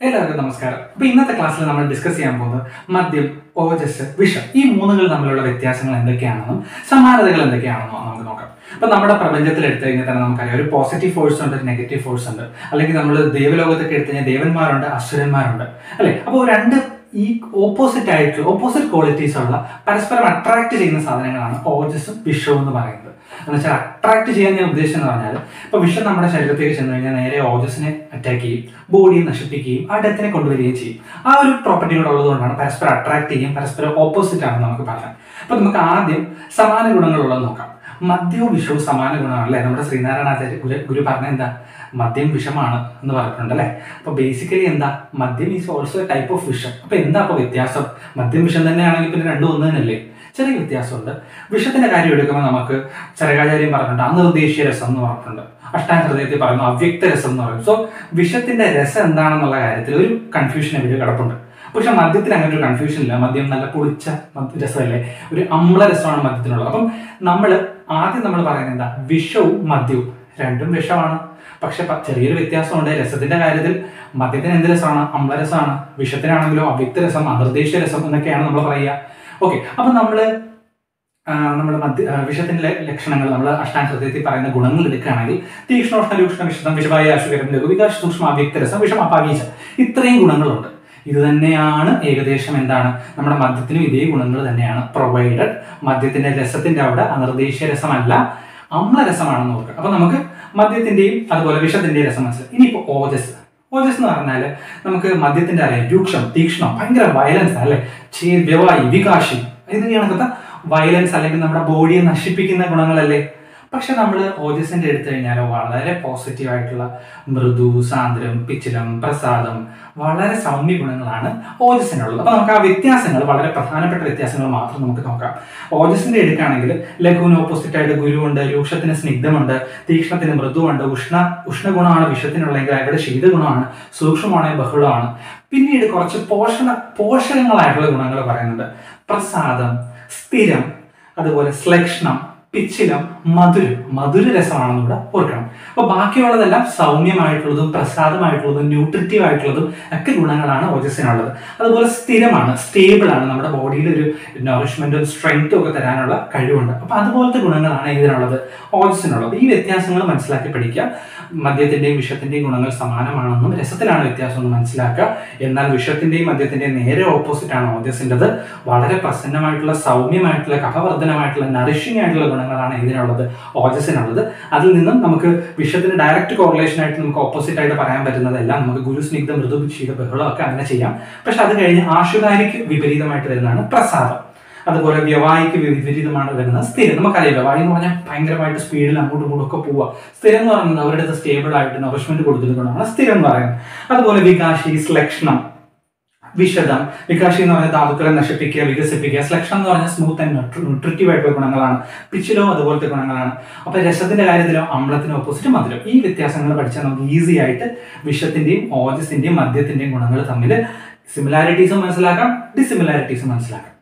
എല്ലാവർക്കും നമസ്കാരം അപ്പൊ ഇന്നത്തെ ക്ലാസ്സിൽ നമ്മൾ ഡിസ്കസ് ചെയ്യാൻ പോകുന്നത് മദ്യം ഓജസ് വിഷം ഈ മൂന്നുകൾ തമ്മിലുള്ള വ്യത്യാസങ്ങൾ എന്തൊക്കെയാണെന്നും സമാനതകൾ എന്തൊക്കെയാണെന്നും നമുക്ക് നോക്കാം അപ്പൊ നമ്മുടെ പ്രപഞ്ചത്തിൽ എടുത്തു കഴിഞ്ഞാൽ തന്നെ നമുക്കറിയാം ഒരു പോസിറ്റീവ് ഫോഴ്സ് ഉണ്ട് ഒരു നെഗറ്റീവ് ഫോഴ്സ് ഉണ്ട് അല്ലെങ്കിൽ നമ്മൾ ദൈവലോകത്തൊക്കെ എടുത്തു കഴിഞ്ഞാൽ ദേവന്മാരുണ്ട് അസുരന്മാരുണ്ട് അല്ലെ അപ്പോൾ രണ്ട് ഈ ഓപ്പോസിറ്റ് ആയിട്ട് ഓപ്പോസിറ്റ് ക്വാളിറ്റീസ് ഉള്ള പരസ്പരം അട്രാക്ട് ചെയ്യുന്ന സാധനങ്ങളാണ് ഓജസ്സും വിഷവും എന്ന് പറയുന്നത് എന്ന് വെച്ചാൽ അട്രാക്ട് ചെയ്യാൻ ഞാൻ ഉദ്ദേശിച്ചെന്ന് പറഞ്ഞാൽ ഇപ്പൊ വിഷം നമ്മുടെ ശരീരത്തേക്ക് ചെന്ന് കഴിഞ്ഞാൽ നേരെ ഓജസിനെ അറ്റാക്ക് ചെയ്യും ബോഡിയെ നശിപ്പിക്കുകയും ആ ഡെത്തിനെ കൊണ്ടുവരികയും ചെയ്യും ആ ഒരു പ്രോപ്പർട്ടി കൂടെ ഉള്ളതുകൊണ്ടാണ് പരസ്പരം അട്രാക്ട് ചെയ്യും പരസ്പരം ഓപ്പോസിറ്റ് ആണെന്ന് നമുക്ക് പറയാം അപ്പൊ നമുക്ക് ആദ്യം സമാന ഗുണങ്ങളുള്ളത് നോക്കാം മദ്യവും വിഷവും സമാന ഗുണമാണ് അല്ലേ നമ്മുടെ ശ്രീനാരായണാചാര്യ ഗുരു ഗുരു പറഞ്ഞ എന്താ മദ്യം വിഷമാണ് എന്ന് പറഞ്ഞിട്ടുണ്ട് അല്ലേ അപ്പൊ ബേസിക്കലി എന്താ മദ്യം is also a type of വിഷം അപ്പൊ എന്താ അപ്പൊ വ്യത്യാസം മദ്യം വിഷം തന്നെയാണെങ്കിൽ പിന്നെ രണ്ടും ഒന്ന് തന്നെയല്ലേ ചെറിയ വ്യത്യാസമുണ്ട് വിഷത്തിന്റെ കാര്യം എടുക്കുമ്പോൾ നമുക്ക് ചരകാചാര്യം പറഞ്ഞിട്ടുണ്ട് അനിർദ്ദേശ്യ രസം എന്ന് പറഞ്ഞിട്ടുണ്ട് അഷ്ടാംഗ ഹൃദയത്തിൽ പറയുന്നു അവ്യക്ത രസം എന്ന് പറയും സോ വിഷത്തിന്റെ രസം എന്താണെന്നുള്ള കാര്യത്തിൽ ഒരു കൺഫ്യൂഷൻ ഇവിടെ കിടപ്പുണ്ട് പക്ഷെ മദ്യത്തിൽ അങ്ങനെ ഒരു കൺഫ്യൂഷൻ ഇല്ല മദ്യം നല്ല പൊളിച്ച മദ്യ രസമല്ലേ ഒരു അമ്ല രസമാണ് മദ്യത്തിനുള്ളത് അപ്പം നമ്മൾ ആദ്യം നമ്മൾ പറയുന്നത് എന്താ വിഷവും മദ്യവും രണ്ടും വിഷമാണ് പക്ഷെ പ- ചെറിയൊരു വ്യത്യാസമുണ്ട് രസത്തിന്റെ കാര്യത്തിൽ മദ്യത്തിന് എന്ത് രസമാണ് അമ്ലരസമാണ് വിഷത്തിനാണെങ്കിലോ അവ്യക്ത രസം അനിർദ്ദേശ രസം എന്നൊക്കെയാണ് നമ്മൾ പറയുക ഓക്കെ അപ്പൊ നമ്മള് നമ്മൾ മദ്യ ആ, വിഷത്തിന്റെ ല- ലക്ഷണങ്ങൾ നമ്മൾ അഷ്ടാംഗ ഹൃദയത്തിൽ പറയുന്ന ഗുണങ്ങൾ എടുക്കുകയാണെങ്കിൽ തീക്ഷ്ണോഷ്ണ രൂക്ഷണ വിഷതം വിഷമായ അശുകരം ലഘു വികാസ് സൂക്ഷ്മ അവ്യക്ത രസം വിഷം അപാകീച്ച ഇത്രയും ഗുണങ്ങളുണ്ട് ഇത് തന്നെയാണ് ഏകദേശം എന്താണ് നമ്മുടെ മദ്യത്തിനും ഇതേ ഗുണങ്ങൾ തന്നെയാണ് പ്രൊവൈഡഡ് മദ്യത്തിന്റെ രസത്തിന്റെ അവിടെ അനിർദ്ദേശ രസമല്ല അമ്ലരസമാണെന്ന് ഓർക്കുക അപ്പൊ നമുക്ക് മദ്യത്തിന്റെയും അതുപോലെ വിഷത്തിന്റെയും രസം മനസ്സിലായി ഇനിയിപ്പോ ഓജസ് ഓജസ് എന്ന് പറഞ്ഞാൽ നമുക്ക് മദ്യത്തിന്റെ അറിയാം രൂക്ഷം തീക്ഷ്ണം ഭയങ്കര വയലൻസ് അല്ലെ ചേ വ്യവായി വികാശി ഇത് കണക്കത്തെ വയലൻസ് അല്ലെങ്കിൽ നമ്മുടെ ബോഡിയെ നശിപ്പിക്കുന്ന ഗുണങ്ങളല്ലേ പക്ഷെ നമ്മൾ ഓജസിന്റെ എടുത്തു കഴിഞ്ഞാൽ വളരെ പോസിറ്റീവ് ആയിട്ടുള്ള മൃദു സാന്ദ്രം പിച്ചിലം പ്രസാദം വളരെ സൗമ്യ ഗുണങ്ങളാണ് ഓജസിനുള്ളത് അപ്പൊ നമുക്ക് ആ വ്യത്യാസങ്ങൾ വളരെ പ്രധാനപ്പെട്ട വ്യത്യാസങ്ങൾ മാത്രം നമുക്ക് നോക്കാം ഓജസിന്റെ എടുക്കുകയാണെങ്കിൽ ലഘുവിന് ഓപ്പോസിറ്റ് ആയിട്ട് ഗുരുവുണ്ട് രൂക്ഷത്തിന് സ്നിഗ്ധമുണ്ട് തീക്ഷ്ണത്തിന് മൃദുവുണ്ട് ഉഷ്ണ ഉഷ്ണഗുണമാണ് വിഷത്തിനുള്ളെങ്കിൽ അവിടെ ശീതഗുണമാണ് സൂക്ഷ്മമാണെങ്കിൽ ബഹുളമാണ് പിന്നീട് കുറച്ച് പോഷണ പോഷകങ്ങളായിട്ടുള്ള ഗുണങ്ങൾ പറയുന്നുണ്ട് പ്രസാദം സ്ഥിരം അതുപോലെ ശ്ലക്ഷണം പിച്ചിലം മധുരം മധുര രസമാണെന്ന് കൂടെ ഓർക്കണം അപ്പൊ ബാക്കിയുള്ളതെല്ലാം സൗമ്യമായിട്ടുള്ളതും പ്രസാദമായിട്ടുള്ളതും ന്യൂട്രിറ്റീവ് ആയിട്ടുള്ളതും ഒക്കെ ഗുണങ്ങളാണ് ഓജസ്സിനുള്ളത് അതുപോലെ സ്ഥിരമാണ് സ്റ്റേബിൾ ആണ് നമ്മുടെ ബോഡിയിൽ ഒരു നറിഷ്മെന്റും സ്ട്രെങ്ത്തും ഒക്കെ തരാനുള്ള കഴിവുണ്ട് അപ്പൊ അതുപോലത്തെ ഗുണങ്ങളാണ് ഇതിനുള്ളത് ഓജസ്സിനുള്ളത് ഈ വ്യത്യാസങ്ങൾ മനസ്സിലാക്കി പഠിക്കുക മദ്യത്തിന്റെയും വിഷത്തിന്റെയും ഗുണങ്ങൾ സമാനമാണെന്നും രസത്തിലാണ് വ്യത്യാസം എന്ന് മനസ്സിലാക്കുക എന്നാൽ വിഷത്തിന്റെയും മദ്യത്തിന്റെയും നേരെ ഓപ്പോസിറ്റ് ആണ് ഓജസിൻ്റെത് വളരെ പ്രസന്നമായിട്ടുള്ള സൗമ്യമായിട്ടുള്ള കഫവർദ്ധനമായിട്ടുള്ള നറിഷിംഗ് ആയിട്ടുള്ള ഗുണങ്ങളാണ് ഇതിനുള്ളത് ഓജസിനുള്ളത് അതിൽ നിന്നും നമുക്ക് വിഷത്തിന് ഡയറക്റ്റ് കോറിലേഷൻ ആയിട്ട് നമുക്ക് ഓപ്പോസിറ്റ് ആയിട്ട് പറയാൻ പറ്റുന്നതെല്ലാം നമുക്ക് ഗുരുസ്നിഗ്ധ മൃദു ശീല ബഹളം ഒക്കെ അങ്ങനെ ചെയ്യാം പക്ഷെ അത് കഴിഞ്ഞ് ആശുകാരിക്ക് വിപരീതമായിട്ട് വരുന്നതാണ് പ്രസാദം അതുപോലെ വ്യവായിക്ക് വിപരീതമാണ് വരുന്നത് സ്ഥിരം നമുക്കറിയാം വ്യവായി എന്ന് പറഞ്ഞാൽ ഭയങ്കരമായിട്ട് സ്പീഡിൽ അങ്ങോട്ടും ഇങ്ങോട്ടും ഒക്കെ പോവുക സ്ഥിരം എന്ന് പറയുന്നത് അവരുടെ അടുത്ത് സ്റ്റേബിൾ ആയിട്ട് നറിഷ്മെന്റ് കൊടുക്കുന്ന ഗുണമാണ് സ്ഥിരം എന്ന് പറയുന്നത് അതുപോലെ വികാശി ശ്ലക്ഷണം വിശദം വികാശി എന്ന് പറഞ്ഞാൽ ധാതുക്കളെ നശിപ്പിക്കുക വികസിപ്പിക്കുക ശ്ലക്ഷം എന്ന് പറഞ്ഞാൽ സ്മൂത്ത് ആൻഡ് ന്യൂട്രിറ്റീവ് ആയിട്ടുള്ള ഗുണങ്ങളാണ് പിച്ചിലോ അതുപോലത്തെ ഗുണങ്ങളാണ് അപ്പൊ രസത്തിന്റെ കാര്യത്തിലോ അമ്ലത്തിന് ഓപ്പോസിറ്റ് മധുരം ഈ വ്യത്യാസങ്ങൾ പഠിച്ചാൽ നമുക്ക് ഈസി ആയിട്ട് വിഷത്തിന്റെയും ഓജസിന്റെയും മദ്യത്തിന്റെയും ഗുണങ്ങൾ തമ്മിൽ സിമിലാരിറ്റീസും മനസ്സിലാക്കാം ഡിസിമിലാരിറ്റീസും മനസ്സിലാക്കാം